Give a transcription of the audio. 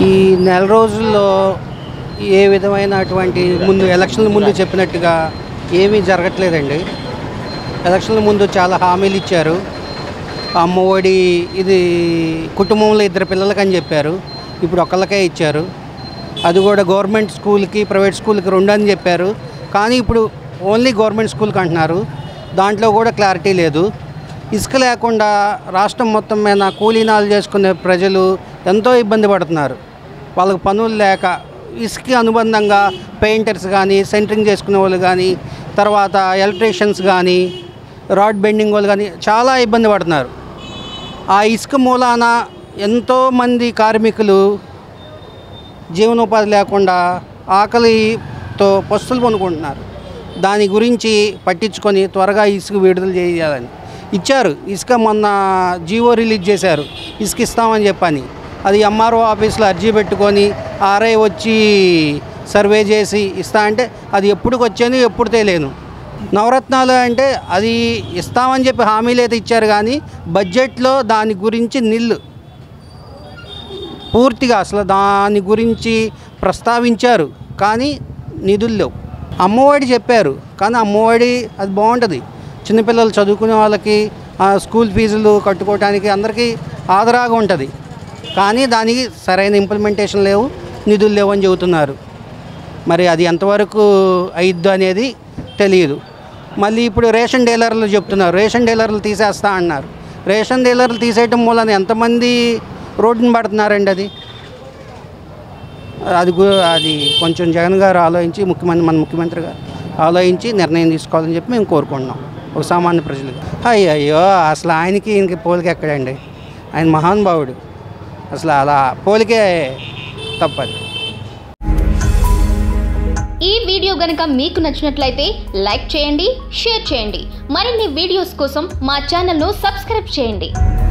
ఈ నెల రోజుల్లో ఏ విధమైనటువంటి ముందు ఎలక్షన్ల ముందు చెప్పినట్టుగా ఏమీ జరగట్లేదండి ఎలక్షన్ల ముందు చాలా హామీలు ఇచ్చారు అమ్మఒడి ఇది కుటుంబంలో ఇద్దరు పిల్లలకి అని చెప్పారు ఇప్పుడు ఒకళ్ళకే ఇచ్చారు అది కూడా గవర్నమెంట్ స్కూల్కి ప్రైవేట్ స్కూల్కి రెండు అని చెప్పారు కానీ ఇప్పుడు ఓన్లీ గవర్నమెంట్ స్కూల్కి అంటున్నారు దాంట్లో కూడా క్లారిటీ లేదు ఇసుక లేకుండా రాష్ట్రం మొత్తం మీద కూలీనాలు చేసుకునే ప్రజలు ఎంతో ఇబ్బంది పడుతున్నారు వాళ్ళకి పనులు లేక ఇసుక అనుబంధంగా పెయింటర్స్ కానీ సెంటరింగ్ చేసుకునే వాళ్ళు కానీ తర్వాత ఎలక్ట్రీషియన్స్ కానీ రాడ్ బెండింగ్ వాళ్ళు కానీ చాలా ఇబ్బంది పడుతున్నారు ఆ ఇసుక మూలాన ఎంతోమంది కార్మికులు జీవనోపాధి లేకుండా ఆకలితో పస్తులు కొనుక్కుంటున్నారు దాని గురించి పట్టించుకొని త్వరగా ఇసుక విడుదల చేయాలని ఇచ్చారు ఇసుక మొన్న జీవో రిలీజ్ చేశారు ఇసుక ఇస్తామని చెప్పని అది ఎంఆర్ఓ ఆఫీస్లో అర్జీ పెట్టుకొని ఆర్ఐ వచ్చి సర్వే చేసి ఇస్తా అంటే అది ఎప్పుడు వచ్చాను ఎప్పుడు తెలియను నవరత్నాలు అంటే అది ఇస్తామని చెప్పి హామీలు అయితే ఇచ్చారు కానీ బడ్జెట్లో దాని గురించి నిల్లు పూర్తిగా అసలు దాని గురించి ప్రస్తావించారు కానీ నిధులు లేవు అమ్మఒడి చెప్పారు కానీ అమ్మఒడి అది బాగుంటుంది చిన్నపిల్లలు చదువుకునే వాళ్ళకి ఆ స్కూల్ ఫీజులు కట్టుకోవడానికి అందరికీ ఆదరాగా ఉంటుంది కానీ దానికి సరైన ఇంప్లిమెంటేషన్ లేవు నిధులు లేవు అని చెబుతున్నారు మరి అది ఎంతవరకు అయిద్దు అనేది తెలియదు మళ్ళీ ఇప్పుడు రేషన్ డీలర్లు చెప్తున్నారు రేషన్ డీలర్లు తీసేస్తా అన్నారు రేషన్ డీలర్లు తీసేయటం మూలన ఎంతమంది రోడ్డుని పడుతున్నారండి అది అది గు- అది కొంచెం జగన్ గారు ఆలోచించి ముఖ్యమంత్రి మన ముఖ్యమంత్రి గారు ఆలోచించి నిర్ణయం తీసుకోవాలని చెప్పి మేము కోరుకుంటున్నాం ఒక సామాన్య ప్రజలుగా అయ్యో అయ్యో అసలు ఆయనకి ఈయనకి పోలిక ఎక్కడండి ఆయన మహానుభావుడు అసలు అలా పోలికే తప్పదు ఈ వీడియో గనుక మీకు నచ్చినట్లయితే లైక్ చేయండి షేర్ చేయండి మరిన్ని వీడియోస్ కోసం మా ఛానల్ను సబ్స్క్రైబ్ చేయండి